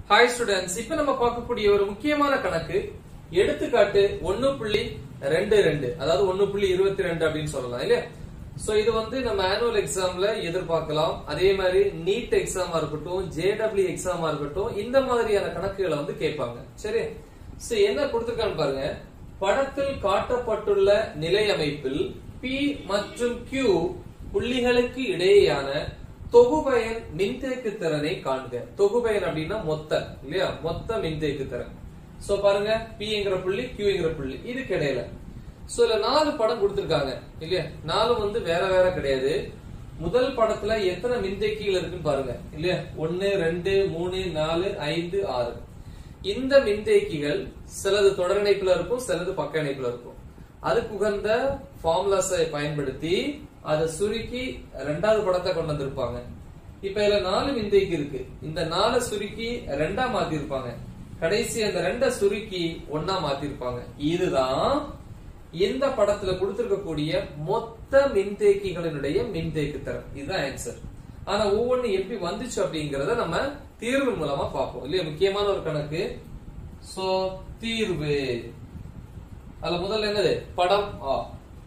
hi students இப்ப நம்ம பார்க்கக்கூடிய ஒரு முக்கியமான கணக்கு எடுத்துக்காட்டு ஒன்னு புள்ளி ரெண்டு ரெண்டு அதாவது ஒன்னு புள்ளி இருபத்தி ரெண்டு அப்படின்னு சொல்லலாம் இல்லையா சோ இது வந்து நம்ம ஆனுவல் எக்ஸாம்ல எதிர்பார்க்கலாம் அதே மாதிரி நீட் எக்ஸாமா இருக்கட்டும் ஜேடபிள்யூ எக்ஸாமா இருக்கட்டும் இந்த மாதிரியான கணக்குகளை வந்து கேட்பாங்க சரி சோ என்ன கொடுத்திருக்கான்னு பாருங்க படத்தில் காட்டப்பட்டுள்ள நிலை அமைப்பில் P மற்றும் Q புள்ளிகளுக்கு இடையேயான தொகுபயன் மின்தேக்கு திறனை காண்க தொகுபயன் அப்படின்னா மொத்த இல்லையா மொத்த மின்தேக்கு திறன் சோ பாருங்க பிங்கிற புள்ளி கியூங்கிற புள்ளி இதுக்கு இடையில சோ இதுல நாலு படம் கொடுத்திருக்காங்க இல்லையா நாலும் வந்து வேற வேற கிடையாது முதல் படத்துல எத்தனை மின்தேக்கிகள் இருக்குன்னு பாருங்க இல்லையா ஒன்னு ரெண்டு மூணு நாலு ஐந்து ஆறு இந்த மின்தேக்கிகள் சிலது தொடர் இணைப்புல இருக்கும் சிலது பக்க இணைப்புல இருக்கும் அதுக்கு உகந்த ஃபார்முலாஸை பயன்படுத்தி அதை சுருக்கி ரெண்டாவது படத்தை கொண்டு வந்திருப்பாங்க இப்ப இதுல நாலு மின்தேக்கி இருக்கு இந்த நாலு சுருக்கி ரெண்டா மாத்தி இருப்பாங்க கடைசி அந்த ரெண்ட சுருக்கி ஒன்னா மாத்தி இருப்பாங்க இதுதான் இந்த படத்துல கொடுத்திருக்கக்கூடிய மொத்த மின்தேக்கிகளினுடைய மின்தேக்கு திறன் இதுதான் ஆன்சர் ஆனா ஒவ்வொன்னு எப்படி வந்துச்சு அப்படிங்கறத நம்ம தீர்வு மூலமா பார்ப்போம் இல்லையா முக்கியமான ஒரு கணக்கு சோ தீர்வு அதுல முதல்ல என்னது படம் ஆ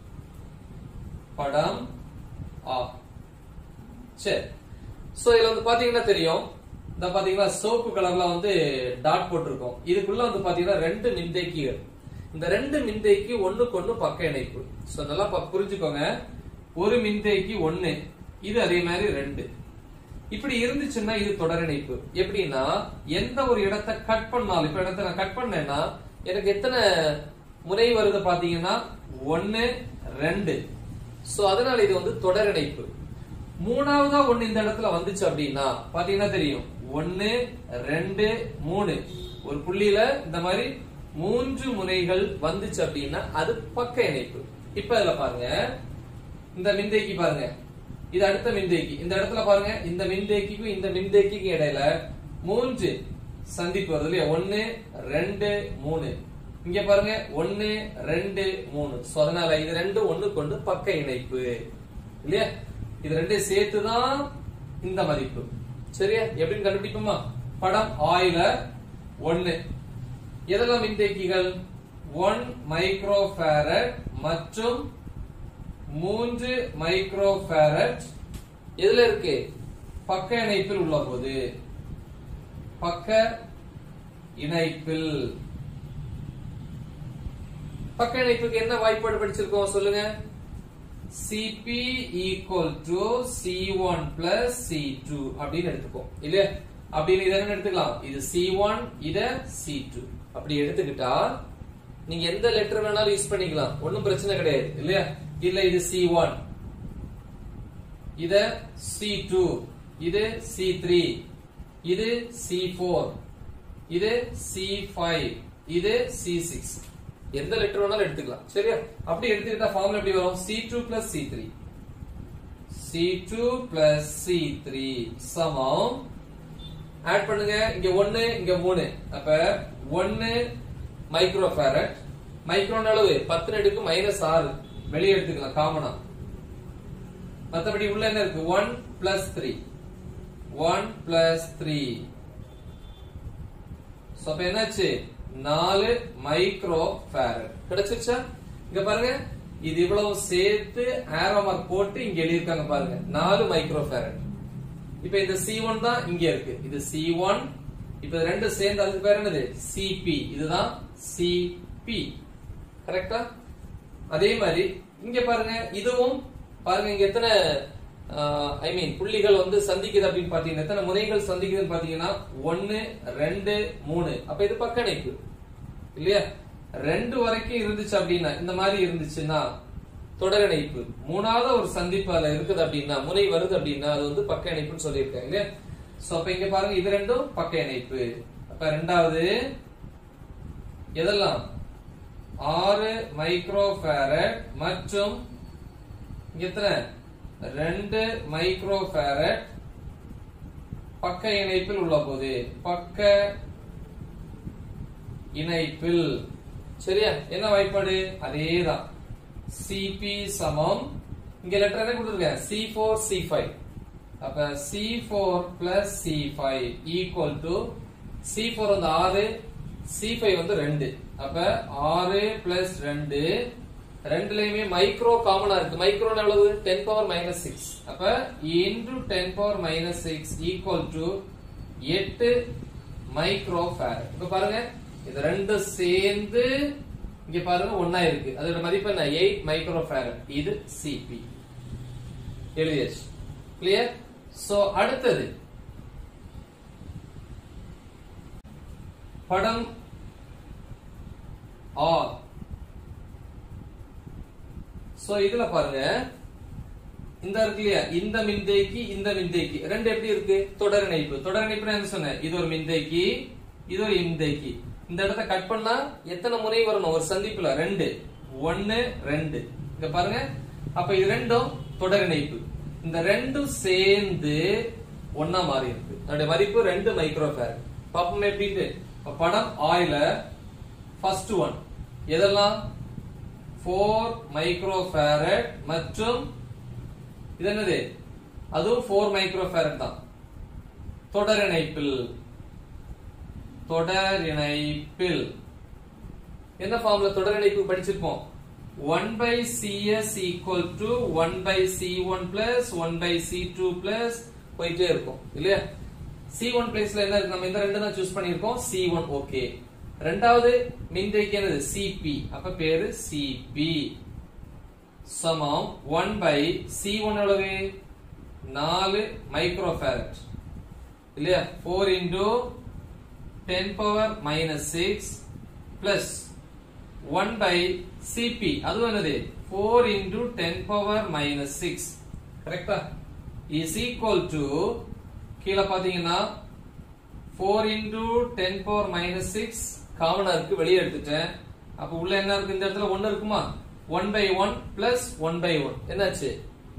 படம் ஆ சரி சோ இதுல வந்து பாத்தீங்கன்னா தெரியும் இந்த பாத்தீங்கன்னா சோப்பு கலர்ல வந்து டாட் போட்டிருக்கோம் இதுக்குள்ள வந்து பாத்தீங்கன்னா ரெண்டு மின்தேக்கிகள் இந்த ரெண்டு மின்தேக்கி ஒண்ணுக்கு ஒண்ணு பக்க இணைப்பு சோ நல்லா ப- புரிஞ்சுக்கோங்க ஒரு மின்தேக்கி ஒண்ணு இது அதே மாதிரி ரெண்டு இப்படி இருந்துச்சுன்னா இது தொடர் இணைப்பு எப்படின்னா எந்த ஒரு இடத்தை கட் பண்ணாலும் இப்ப இடத்த நான் கட் பண்ணேன்னா எனக்கு எத்தனை முனை வருது பாத்தீங்கன்னா ஒன்னு ரெண்டு சோ அதனால இது வந்து தொடர் இணைப்பு மூணாவதா ஒண்ணு இந்த இடத்துல வந்துச்சு அப்படின்னா பாத்தீங்கன்னா தெரியும் ஒன்னு ரெண்டு மூணு ஒரு புள்ளியில இந்த மாதிரி மூன்று முனைகள் வந்துச்சு அப்படின்னா அது பக்க இணைப்பு இப்ப இதுல பாருங்க இந்த மின்தேக்கி பாருங்க இது அடுத்த மின்தேக்கி இந்த இடத்துல பாருங்க இந்த மின்தேக்கிக்கும் இந்த மின்தேக்கிக்கும் இடையில மூன்று சந்திப்பு வருது இல்லையா ஒன்னு ரெண்டு மூணு இங்க பாருங்க ஒன்னு ரெண்டு மூணு சோ அதனால இது ரெண்டு ஒண்ணு கொண்டு பக்க இணைப்பு இல்லையா இது ரெண்டையும் சேர்த்துதான் இந்த மதிப்பு சரியா எப்படின்னு கண்டுபிடிப்போமா படம் ஆயில ஒன்னு எதெல்லாம் மின்தேக்கிகள் ஒன் மைக்ரோ மற்றும் மூன்று மைக்ரோ எதுல இருக்கு பக்க இணைப்பில் உள்ள போது பக்க இணைப்பில் பக்க இணைப்புக்கு என்ன வாய்ப்பாடு படிச்சிருக்கோம் சொல்லுங்க C P equal to C one plus C two அப்படின்னு எடுத்துக்கோம் இல்லையா அப்படின்னு இதை என்ன எடுத்துக்கலாம் இது சி ஒன் இத சி டூ அப்படி எடுத்துக்கிட்டா நீங்க எந்த லெட்டர் வேணாலும் யூஸ் பண்ணிக்கலாம் ஒண்ணும் பிரச்சனை கிடையாது இல்லையா இல்ல இது சி ஒன் இத சி டூ இது சி த்ரீ இது சி ஃபோர் இது சி ஃபைவ் இது சி சிக்ஸ் எந்த லெட்டர் வேணாலும் எடுத்துக்கலாம் சரியா அப்படி எடுத்துக்கிட்டா ஃபார்முலா எப்படி வரும் C two plus C three C two plus C three சமம் ஆட் பண்ணுங்க இங்க ஒன்னு இங்க மூணு அப்ப ஒன்னு மைக்ரோ ஃபேரட் மைக்ரோன் அளவு பத்து எடுக்கு மைனஸ் ஆறு வெளியே எடுத்துக்கலாம் காமனா மத்தபடி உள்ள என்ன இருக்கு one plus three one plus three so அப்ப என்னாச்சு நாலு மைக்ரோ ஃபேரட் கிடைச்சிருச்சா இங்க பாருங்க இது இவ்வளவு சேர்த்து ஆரோ மார்க் போட்டு இங்க எழுதியிருக்காங்க பாருங்க நாலு மைக்ரோ ஃபேரட் இப்ப இந்த சி ஒன் தான் இங்க இருக்கு இது சி ஒன் இப்ப இது ரெண்டு சேர்ந்து அதுக்கு பேர் என்னது சிபி இதுதான் சிபி கரெக்டா அதே மாதிரி இங்க பாருங்க இதுவும் பாருங்க இங்க எத்தனை ஐ மீன் புள்ளிகள் வந்து சந்திக்குது அப்படின்னு பாத்தீங்கன்னா எத்தனை முனைகள் சந்திக்குதுன்னு பாத்தீங்கன்னா ஒன்னு ரெண்டு மூணு அப்ப இது பக்க இணைப்பு இல்லையா ரெண்டு வரைக்கும் இருந்துச்சு அப்படின்னா இந்த மாதிரி இருந்துச்சுன்னா தொடர் இணைப்பு மூணாவது ஒரு சந்திப்பு அதுல இருக்குது அப்படின்னா முனை வருது அப்படின்னா அது வந்து பக்க இணைப்புன்னு சொல்லியிருக்காங்க இல்லையா சோ அப்ப இங்க பாருங்க இது ரெண்டும் பக்க இணைப்பு அப்ப ரெண்டாவது எதெல்லாம் ஆறு மைக்ரோ ஃபேரட் மற்றும் இங்க எத்தனை ரெண்டு மைக்ரோ ஃபேரட் பக்க இணைப்பில் உள்ள போது பக்க இணைப்பில் சரியா என்ன வாய்ப்பாடு அதேதான் சிபி சமம் இங்க லெட்டர் என்ன கொடுத்துருக்கேன் சி ஃபோர் சி ஃபைவ் அப்ப C four plus C five equal to C four வந்து ஆறு சி ஃபைவ் வந்து ரெண்டு அப்ப ஆறு பிளஸ் ரெண்டு ரெண்டுலயுமே மைக்ரோ காமனா இருக்கு மைக்ரோ எவ்வளவு டென் பவர் மைனஸ் சிக்ஸ் அப்ப into ten power minus six equal to எட்டு மைக்ரோ ஃபேரட் இப்ப பாருங்க இது ரெண்டும் சேர்ந்து இங்க பாருங்க ஒன்னா இருக்கு அதோட மதிப்பு என்ன எயிட் மைக்ரோ ஃபேரட் இது சிபி எழுதியாச்சு கிளியர் சோ அடுத்தது படம் ஆர் சோ இதுல பாருங்க இந்த இருக்கு இல்லையா இந்த மின்தேக்கி இந்த மின்தேக்கி ரெண்டு எப்படி இருக்கு தொடர் இணைப்பு தொடர் இணைப்பு என்ன சொன்னேன் இது ஒரு மின்தேக்கி இது ஒரு மின்தேக்கி இந்த இடத்த கட் பண்ணா எத்தனை முறை வரணும் ஒரு சந்திப்புல ரெண்டு ஒன்னு ரெண்டு இங்க பாருங்க அப்ப இது ரெண்டும் தொடர் இணைப்பு இந்த ரெண்டும் சேர்ந்து ஒன்னா மாறி இருக்கு அதோட மதிப்பு ரெண்டு மைக்ரோ ஃபேரட் பாப்போம் எப்படின்னு இப்ப படம் ஆயில ஃபர்ஸ்ட் ஒன் எதெல்லாம் ஃபோர் மைக்ரோ ஃபேரட் மற்றும் இது என்னது அதுவும் ஃபோர் மைக்ரோ ஃபேரட் தான் தொடர் இணைப்பில் தொடர் இணைப்பில் என்ன ஃபார்ம்ல தொடர் இணைப்பு படிச்சிருப்போம் one by C S equal to one by C one plus one by C two plus போயிட்டே இருக்கும் இல்லையா சி ஒன் பிளேஸ்ல என்ன இருக்கு நம்ம இந்த ரெண்டு தான் சூஸ் பண்ணிருக்கோம் சி ஒன் ஓகே ரெண்டாவது மின்தேக்கி என்னது சிபி அப்ப பேரு சிபி சமம் ஒன் பை சி ஒன் எவ்வளவு நாலு மைக்ரோ ஃபேரட் இல்லையா four into ten power minus six plus one by C P அதுவும் என்னது four into ten power minus six கரெக்டா இஸ் ஈக்குவல் டு கீழே பாத்தீங்கன்னா four into ten power minus six காமனா இருக்கு வெளியே எடுத்துட்டேன் அப்ப உள்ள என்ன இருக்கு இந்த இடத்துல ஒன்னு இருக்குமா one by one plus one by one என்னாச்சு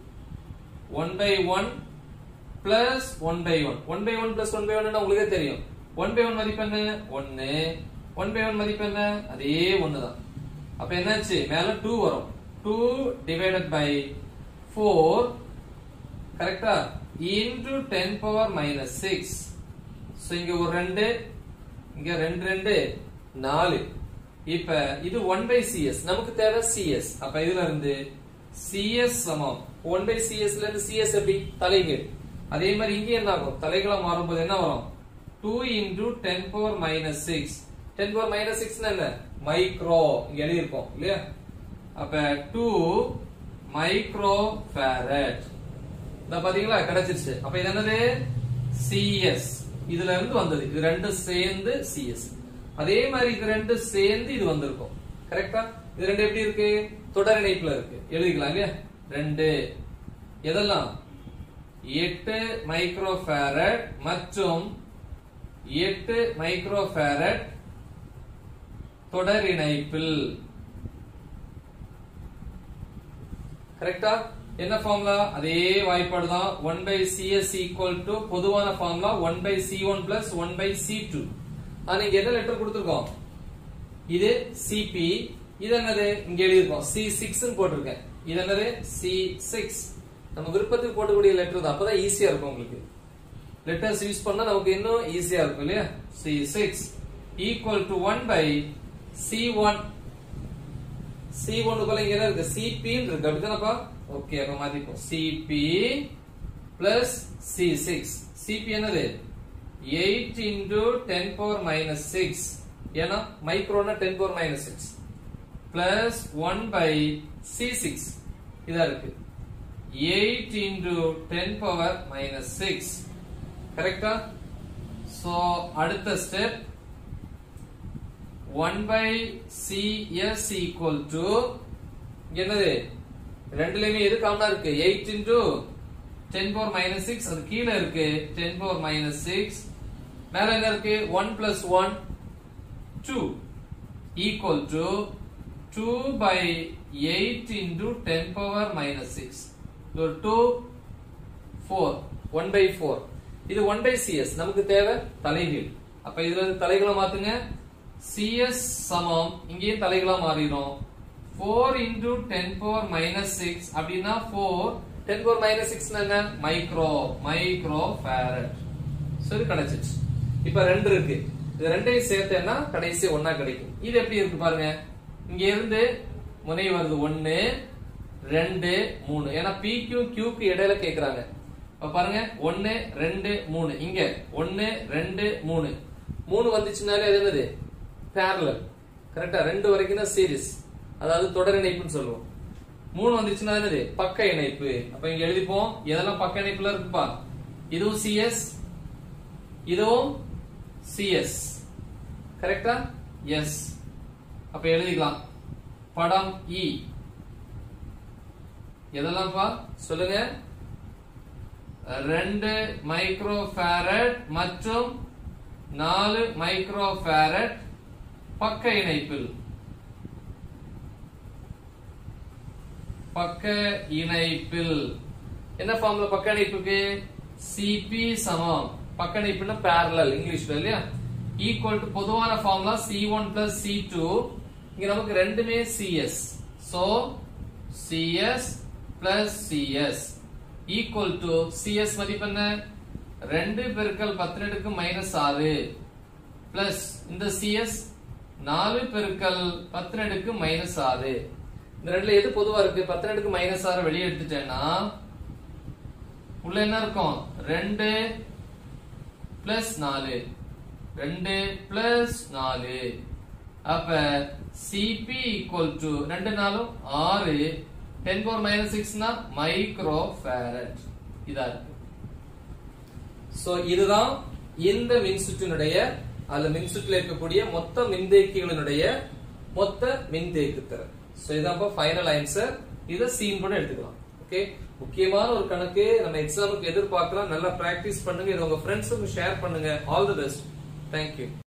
one by one plus one by one one by one plus one by one உங்களுக்கே தெரியும் ஒன் பை ஒன் மதிப்பு என்ன ஒன்னு ஒன் பை ஒன் மதிப்பு என்ன அதே ஒன்னு தான் அப்ப என்னாச்சு மேல டூ வரும் டூ டிவைடட் பை ஃபோர் கரெக்டா into ten power minus six so இங்க ஒரு ரெண்டு இங்க ரெண்டு ரெண்டு நாலு இப்ப இது ஒன் பை சிஎஸ் நமக்கு தேவை சிஎஸ் அப்ப இதுல இருந்து சிஎஸ் சமம் ஒன் பை சிஎஸ்ல இருந்து சிஎஸ் எப்படி தலைகீழ் அதே மாதிரி இங்க என்ன ஆகும் தலைகளா மாறும்போது என்ன வரும் two into ten power minus six ten power minus six என்ன மைக்ரோ இங்க எழுதியிருக்கோம் இல்லையா அப்ப டூ மைக்ரோ ஃபேரட் இந்த பாத்தீங்களா கிடைச்சிருச்சு அப்ப இது என்னது சிஎஸ் இதுல இருந்து வந்தது இது ரெண்டு சேர்ந்து சிஎஸ் அதே மாதிரி இது ரெண்டு சேர்ந்து இது வந்திருக்கும் கரெக்டா இது ரெண்டு எப்படி இருக்கு தொடர் இணைப்புல இருக்கு எழுதிக்கலாம் இல்லையா ரெண்டு எதெல்லாம் எட்டு மைக்ரோ ஃபேரட் மற்றும் எட்டு மைக்ரோ ஃபேரட் தொடர் இணைப்பில் கரெக்டா என்ன ஃபார்முலா அதே வாய்ப்பாடு தான் one by C S equal to பொதுவான formula one by C one plus one by C two ஆனா இங்க என்ன லெட்டர் கொடுத்துருக்கோம் இது சிபி இது என்னது இங்க எழுதிருக்கோம் சி சிக்ஸ் போட்டிருக்கேன் இது என்னது சி சிக்ஸ் நம்ம விருப்பத்துக்கு போடக்கூடிய லெட்டர் தான் அப்பதான் ஈஸியா இருக்கும் உங்களுக்கு லெட்டர்ஸ் யூஸ் பண்ணா நமக்கு இன்னும் ஈஸியா இருக்கும் இல்லையா C six equal to one by C one C ஒன்னுக்குள்ள இங்க என்ன இருக்கு சிபி இருக்கு அப்படிதானப்பா ஓகே அப்ப மாத்திப்போம் C P plus C six C P என்னது eight into ten power minus six ஏன்னா மைக்ரோனா ten power minus six plus one by C six இதா இருக்கு eight into ten power minus six கரெக்டா சோ அடுத்த step 1 by cs equal to இங்க என்னது ரெண்டுலயுமே எது காமனா இருக்கு 8 into 10 power minus 6 அது கீழ இருக்கு 10 power minus 6 மேல என்ன இருக்கு 1 plus 1 2 equal to 2 by 8 into 10 power minus 6 இது ஒரு 2 4 1 by 4 இது 1 by cs நமக்கு தேவை தலைகீழ் அப்ப இதுல இருந்து தலைகளை மாத்துங்க cs சமம் இங்கேயும் தலைகளா மாறிடும் 4 into 10 power minus 6 அப்படின்னா 4 10 power minus 6 என்ன மைக்ரோ மைக்ரோ ஃபேரட் சரி கிடைச்சிச்சு இப்ப ரெண்டு இருக்கு இது ரெண்டையும் சேர்த்தேன்னா கடைசி ஒன்னா கிடைக்கும் இது எப்படி இருக்கு பாருங்க இங்க இருந்து முனை வருது ஒன்னு ரெண்டு மூணு ஏன்னா பி கியூ கியூக்கு இடையில கேக்குறாங்க இப்ப பாருங்க ஒன்னு ரெண்டு மூணு இங்க ஒன்னு ரெண்டு மூணு மூணு வந்துச்சுனாலே அது என்னது பேரலல் கரெக்டா ரெண்டு வரைக்கும் தான் சீரிஸ் அதாவது தொடர் இணைப்புன்னு சொல்லுவோம் மூணு வந்துச்சுன்னா என்னது பக்க இணைப்பு அப்ப இங்க எழுதிப்போம் எதெல்லாம் பக்க இணைப்புல இருக்குப்பா இதுவும் சிஎஸ் இதுவும் சிஎஸ் கரெக்டா எஸ் அப்ப எழுதிக்கலாம் படம் இ எதெல்லாம்ப்பா சொல்லுங்க ரெண்டு மைக்ரோ ஃபேரட் மற்றும் நாலு மைக்ரோ ஃபேரட் பக்க இணைப்பில் பக்க இணைப்பில் என்ன ஃபார்ம்ல பக்க இணைப்புக்கு சிபி சமம் பக்க இணைப்புனா parallel இங்கிலீஷ்ல இல்லையா ஈக்குவல் டு பொதுவான formula C one plus C two இங்க நமக்கு ரெண்டுமே C S so C S plus C S equal to C S மதிப்பு என்ன ரெண்டு பெருக்கல் பத்தினெடுக்கு மைனஸ் ஆறு பிளஸ் இந்த சிஎஸ் நாலு பெருக்கல் பத்தினெடுக்கு மைனஸ் ஆறு இந்த ரெண்டுல எது பொதுவா இருக்கு பத்தினெடுக்கு மைனஸ் ஆறு வெளியே எடுத்துட்டேன்னா உள்ள என்ன இருக்கும் ரெண்டு பிளஸ் நாலு ரெண்டு பிளஸ் நாலு அப்ப சிபி ஈக்குவல் டு ரெண்டு நாளும் ஆறு டென் பவர் மைனஸ் சிக்ஸ்னா மைக்ரோ ஃபேரட் இதா இருக்கு சோ இதுதான் இந்த மின்சுற்றினுடைய அல்ல மின்சுற்றில் இருக்கக்கூடிய மொத்த மின்தேக்கிகளினுடைய மொத்த மின்தேக்கு திறன் சோ இதான் ஃபைனல் ஆன்சர் இத சீன் கூட எடுத்துக்கலாம் ஓகே முக்கியமான ஒரு கணக்கு நம்ம எக்ஸாமுக்கு எதிர்பார்க்கலாம் நல்லா பிராக்டிஸ் பண்ணுங்க இது உங்க ஃப்ரெண்ட்ஸுக்கு ஷேர் பண்ணுங்க ஆல் தி பெஸ்ட் தேங்க்யூ